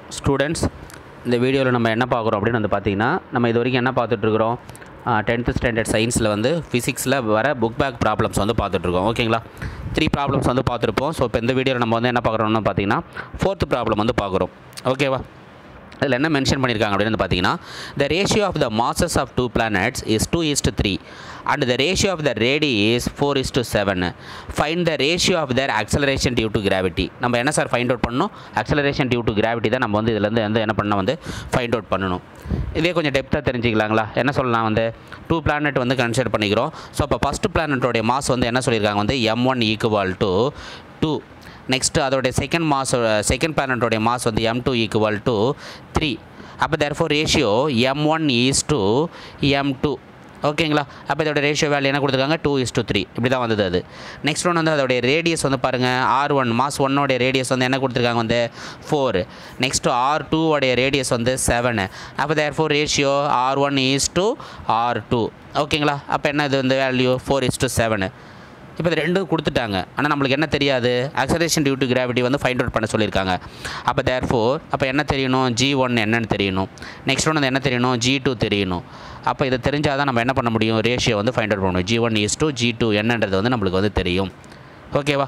students இந்த வீடியோவில் நம்ம என்ன பார்க்குறோம் அப்படின்னு வந்து பார்த்தீங்கன்னா நம்ம இது வரைக்கும் என்ன பார்த்துட்ருக்குறோம் டென்த்து ஸ்டாண்டர்ட் சயின்ஸில் வந்து ஃபிசிக்ஸில் வர புக் பேக் ப்ராப்ளம்ஸ் வந்து பார்த்துட்ருக்கோம் ஓகேங்களா த்ரீ ப்ராப்ளம்ஸ் வந்து பார்த்துருப்போம் ஸோ இப்போ இந்த வீடியோவில் நம்ம வந்து என்ன பார்க்குறோம்னு பார்த்தீங்கன்னா ஃபோர்த்து ப்ராப்ளம் வந்து பார்க்குறோம் ஓகேவா இதில் என்ன மென்ஷன் பண்ணியிருக்காங்க அப்படின்னு வந்து பார்த்தீங்கன்னா the ratio of the masses of two planets is two is to three and the ratio of the radii is four is to seven find the ratio of the acceleration due to gravity நம்ம என்ன sir find out பண்ணணும் acceleration due to gravity தான் நம்ம வந்து இதுலேருந்து வந்து என்ன பண்ண வந்து ஃபைண்ட் அவுட் பண்ணணும் இதே கொஞ்சம் டெப்த்தாக தெரிஞ்சுக்கலாங்களா என்ன சொல்லலாம் வந்து டூ பிளானட் வந்து கன்சிடர் பண்ணிக்கிறோம் ஸோ அப்போ ஃபஸ்ட்டு பிளானட்டோடைய மாஸ் வந்து என்ன சொல்லியிருக்காங்க வந்து M one equal to two next அதோடைய செகண்ட் மாஸ் செகண்ட் பிளானட்டோடைய மாஸ் வந்து M two equal to three அப்போ therefore ratio M one is to M two ஓகேங்களா அப்போ இதோட ரேஷியோ வேல்யூ என்ன கொடுத்துருக்காங்க டூ இஸ் டூ த்ரீ இப்படி தான் வந்தது அது நெக்ஸ்ட் ஒன் வந்து அதோடைய ரேடியஸ் வந்து பாருங்கள் ஆர் ஒன் மாஸ் ஒன்னோடைய ரேடியஸ் வந்து என்ன கொடுத்துருக்காங்க வந்து ஃபோர் நெக்ஸ்ட்டு ஆர் டூவோடைய ரேடியஸ் வந்து செவனு அப்போ therefore ratio R one is to R two ஓகேங்களா அப்போ என்ன இது வந்து value four is to seven இப்போ இது ரெண்டும் கொடுத்துட்டாங்க ஆனால் நம்மளுக்கு என்ன தெரியாது அக்சலேஷன் டியூ டு கிராவிட்டி வந்து ஃபைண்ட் அவுட் பண்ண சொல்லியிருக்காங்க அப்போ தேர் ஃபோர் அப்போ என்ன தெரியணும் ஜி ஒன் என்னன்னு தெரியணும் நெக்ஸ்ட் ஒன் வந்து என்ன தெரியணும் ஜி டூ தெரியணும் அப்போ இதை தெரிஞ்சால் தான் நம்ம என்ன பண்ண முடியும் ரேஷியோ வந்து ஃபைண்ட் அவுட் பண்ண முடியும் G one is to G two என்னன்றது வந்து நம்மளுக்கு வந்து தெரியும் ஓகேவா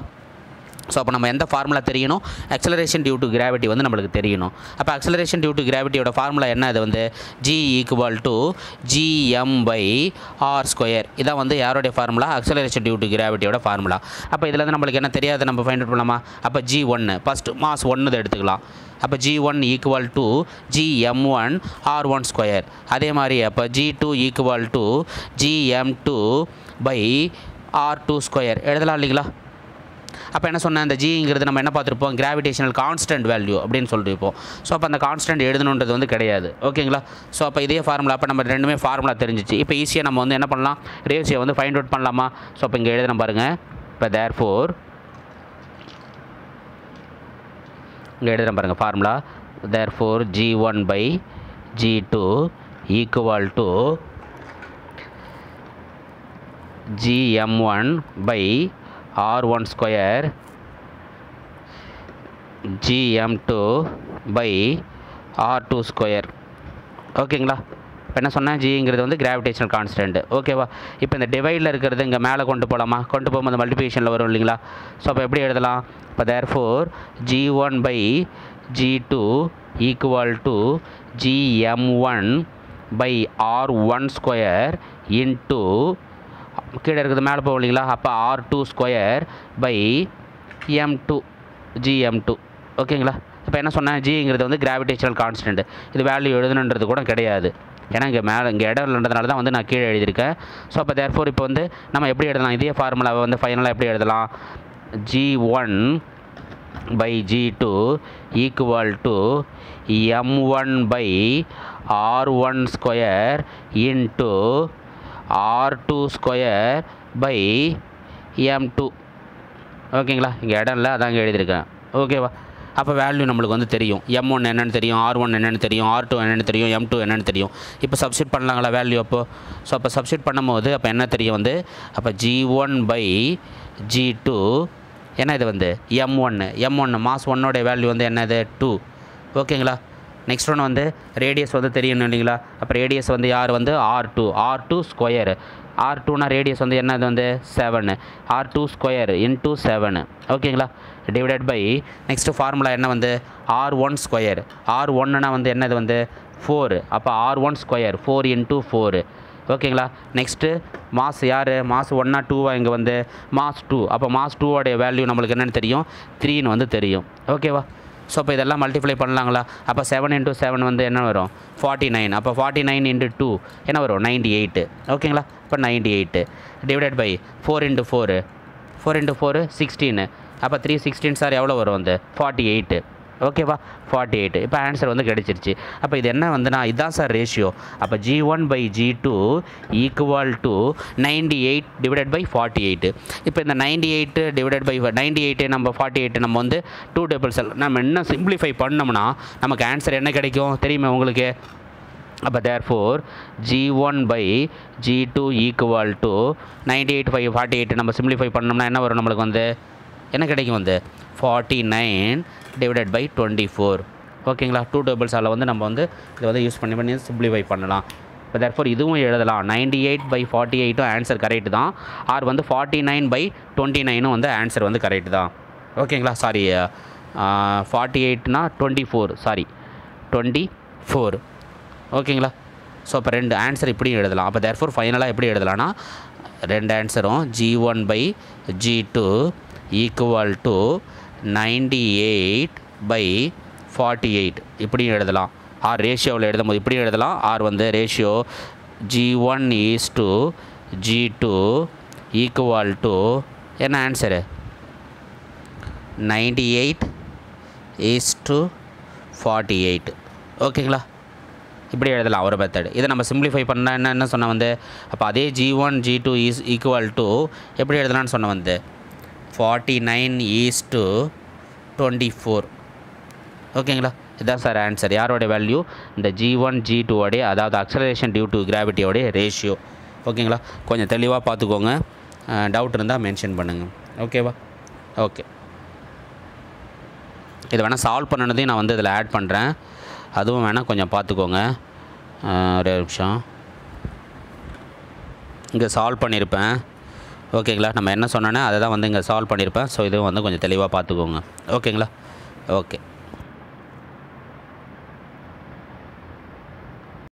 ஸோ அப்போ நம்ம எந்த ஃபார்முலா தெரியணும் அக்சலரேஷன் டியூ டு கிராவிட்டி வந்து நம்மளுக்கு தெரியணும் அப்போ அக்சலரேஷன் டியூ டு கிராவிட்டியோட ஃபார்முலா என்ன அது வந்து G equal to GM by R square இதான் வந்து யாருடைய ஃபார்முலா அக்சலரேஷன் டியூ டு கிராவிட்டியோட ஃபார்முலா அப்போ இதில் வந்து நம்மளுக்கு என்ன தெரியாது நம்ம ஃபைண்ட் அவுட் பண்ணலாமா அப்போ ஜி ஒன்று ஃபஸ்ட்டு மாஸ் ஒன்று எடுத்துக்கலாம் அப்போ G one equal to G M one R one square அதே மாதிரி அப்போ G two equal to G M two by R two square எழுதலாம் இல்லைங்களா அப்போ என்ன சொன்னேன் அந்த ஜிங்கிறது நம்ம என்ன பார்த்துருப்போம் கிராவிடேஷனல் கான்ஸ்டன்ட் வேல்யூ அப்படின்னு சொல்லியிருப்போம் ஸோ அப்போ அந்த கான்ஸ்டன்ட் எழுதணுன்றது வந்து கிடையாது ஓகேங்களா ஸோ அப்போ இதே ஃபார்முலா அப்போ நம்ம ரெண்டுமே ஃபார்முலா தெரிஞ்சிச்சு இப்போ ஈஸியாக நம்ம வந்து என்ன பண்ணலாம் ரேஷியோ வந்து ஃபைண்ட் அவுட் பண்ணலாமா ஸோ அப்போ இங்கே எழுதணும் பாருங்கள் இப்போ தேர் ஃபோர் இங்கே எழுதுகிறேன் பாருங்கள் formula therefore G one by G two equal to GM one by R one square GM two by R two square ஓகேங்களா இப்போ என்ன சொன்னேன் ஜிங்கிறது வந்து கிராவிடேஷனல் கான்ஸ்டன்ட் ஓகேவா இப்போ இந்த டிவைடில் இருக்கிறது இங்கே மேலே கொண்டு போகலாமா கொண்டு போகும்போது மல்டிபிகேஷனில் வரும் இல்லைங்களா ஸோ அப்போ எப்படி எழுதலாம் இப்போ therefore G one by G two equal to GM one by R one square into கீழே இருக்கிறது மேலே போகும் இல்லைங்களா அப்போ R two square by M two GM two ஓகேங்களா இப்போ என்ன சொன்னேன் ஜிங்கிறது வந்து கிராவிடேஷனல் கான்ஸ்டன்ட் இது வேல்யூ எழுதணுன்றது கூட கிடையாது ஏன்னா இங்கே மேலே இங்கே இடம் இல்லைன்றதுனால தான் வந்து நான் கீழே எழுதியிருக்கேன் ஸோ அப்போ தேர்ஃபோர் இப்போ வந்து நம்ம எப்படி எழுதலாம் இதே ஃபார்முலாவை வந்து ஃபைனலாக எப்படி எழுதலாம் G one by G two equal to M one by R one square into R two square by M two ஓகேங்களா இங்கே இடம் இல்லை அதான் இங்கே எழுதியிருக்கேன் ஓகேவா அப்போ வேல்யூ நம்மளுக்கு வந்து தெரியும் எம் ஒன் என்னென்னு தெரியும் ஆர் ஒன் என்னென்னு தெரியும் ஆர் டூ என்னென்னு தெரியும் எம் டூ என்னென்னு தெரியும் இப்போ சப்ஸ்டியூட் பண்ணலாங்களா வேல்யூ அப்போ ஸோ அப்போ சப்ஸ்டியூட் பண்ணும்போது அப்போ என்ன தெரியும் வந்து அப்போ G one by G two என்ன இது வந்து எம் ஒன்று எம் ஒன்று மாஸ் ஒன்னோடைய வேல்யூ வந்து என்னது டூ ஓகேங்களா நெக்ஸ்ட் ஒன்று வந்து ரேடியஸ் வந்து தெரியணும் இல்லைங்களா அப்போ ரேடியஸ் வந்து யார் வந்து R two R two square R டூனா ரேடியஸ் வந்து என்னது வந்து seven R two square into seven ஓகேங்களா டிவைடட் பை நெக்ஸ்ட்டு ஃபார்முலா என்ன வந்து ஆர் ஒன் ஸ்கொயர் ஆர் ஒன்னுனா வந்து என்னது வந்து ஃபோர் அப்போ R one square four into four ஓகேங்களா நெக்ஸ்ட்டு மாஸ் யார் மாஸ் ஒன்னா டூவா இங்கே வந்து மாஸ் டூ அப்போ மாஸ் டூவோடைய வேல்யூ நம்மளுக்கு என்னென்னு தெரியும் த்ரீன்னு வந்து தெரியும் ஓகேவா ஸோ அப்போ இதெல்லாம் மல்டிப்ளை பண்ணலாங்களா அப்போ செவன் இன்ட்டு செவன் வந்து என்ன வரும் ஃபார்ட்டி நைன் அப்போ ஃபார்ட்டி நைன் இன்ட்டு டூ என்ன வரும் நைன்டி எயிட்டு ஓகேங்களா இப்போ ninety eight divided by four into four four into four sixteen அப்போ த்ரீ சிக்ஸ்டீன் சார் எவ்வளோ வரும் வந்து ஃபார்ட்டி எயிட்டு ஓகேவா ஃபார்ட்டி எயிட் இப்போ ஆன்சர் வந்து கிடச்சிருச்சு அப்போ இது என்ன வந்துன்னா இதுதான் சார் ரேஷியோ அப்போ G one by G two equal to ninety eight divided by forty eight இப்போ இந்த ninety eight divided by ninety eight நம்ம ஃபார்ட்டி எயிட்டு நம்ம வந்து டூ டேபிள்ஸ் நம்ம இன்னும் சிம்பிளிஃபை பண்ணோம்னா நமக்கு ஆன்சர் என்ன கிடைக்கும் தெரியுமா உங்களுக்கு அப்போ therefore G one by G two equal to ninety eight five forty eight நம்ம சிம்பிளிஃபை பண்ணோம்னா என்ன வரும் நம்மளுக்கு வந்து என்ன கிடைக்கும் வந்து forty nine divided by twenty four ஓகேங்களா டூ டேபிள்ஸ் அதில் வந்து நம்ம வந்து இதை வந்து யூஸ் பண்ணி பண்ணி சிம்பிளிஃபை பண்ணலாம் இப்போ therefore இதுவும் எழுதலாம் நைன்டி எயிட் பை ஃபார்ட்டி எயிட்டும் ஆன்சர் கரெக்ட் தான் ஆர் வந்து ஃபார்ட்டி நைன் பை டுவெண்ட்டி நைனும் வந்து ஆன்சர் வந்து கரெக்ட் தான் ஓகேங்களா சாரி ஃபார்ட்டி எயிட்னா twenty four sorry twenty four ஓகேங்களா ஸோ அப்போ ரெண்டு ஆன்சர் இப்படியும் எழுதலாம் அப்போ தேர்ஃபோர் ஃபைனலாக எப்படி எழுதலாம்னா ரெண்டு ஆன்சரும் G one by G two equal to ninety eight by forty eight இப்படியும் எழுதலாம் ஆர் ரேஷியோவில் எழுதும் போது இப்படியும் எழுதலாம் ஆர் வந்து ratio G one is to G two equal to என்ன answer ninety eight is to forty eight ஓகேங்களா இப்படி எழுதலாம் ஒரு மெத்தட் இதை நம்ம சிம்பிளிஃபை பண்ணால் என்ன என்ன சொன்ன வந்து அப்போ அதே G one G two is equal to எப்படி எழுதலாம்னு சொன்ன வந்து forty nine is to twenty four ஓகேங்களா இதான் சார் ஆன்சர் யாரோட வேல்யூ இந்த ஜி ஒன் ஜி டூவோடைய அதாவது அக்சலரேஷன் டியூ டு கிராவிட்டியோடைய ரேஷியோ ஓகேங்களா கொஞ்சம் தெளிவாக பார்த்துக்கோங்க டவுட் இருந்தால் மென்ஷன் பண்ணுங்கள் ஓகேவா ஓகே இதை வேணால் சால்வ் பண்ணனதையும் நான் வந்து இதில் ஆட் பண்ணுறேன் அதுவும் வேணால் கொஞ்சம் பார்த்துக்கோங்க அஹ், ஒரே நிமிஷம் இங்கே சால்வ் பண்ணியிருப்பேன் ஓகேங்களா நம்ம என்ன சொன்னோன்னே அதை தான் வந்து இங்கே சால்வ் பண்ணியிருப்பேன் ஸோ இதுவும் வந்து கொஞ்சம் தெளிவாக பார்த்துக்கோங்க ஓகேங்களா ஓகே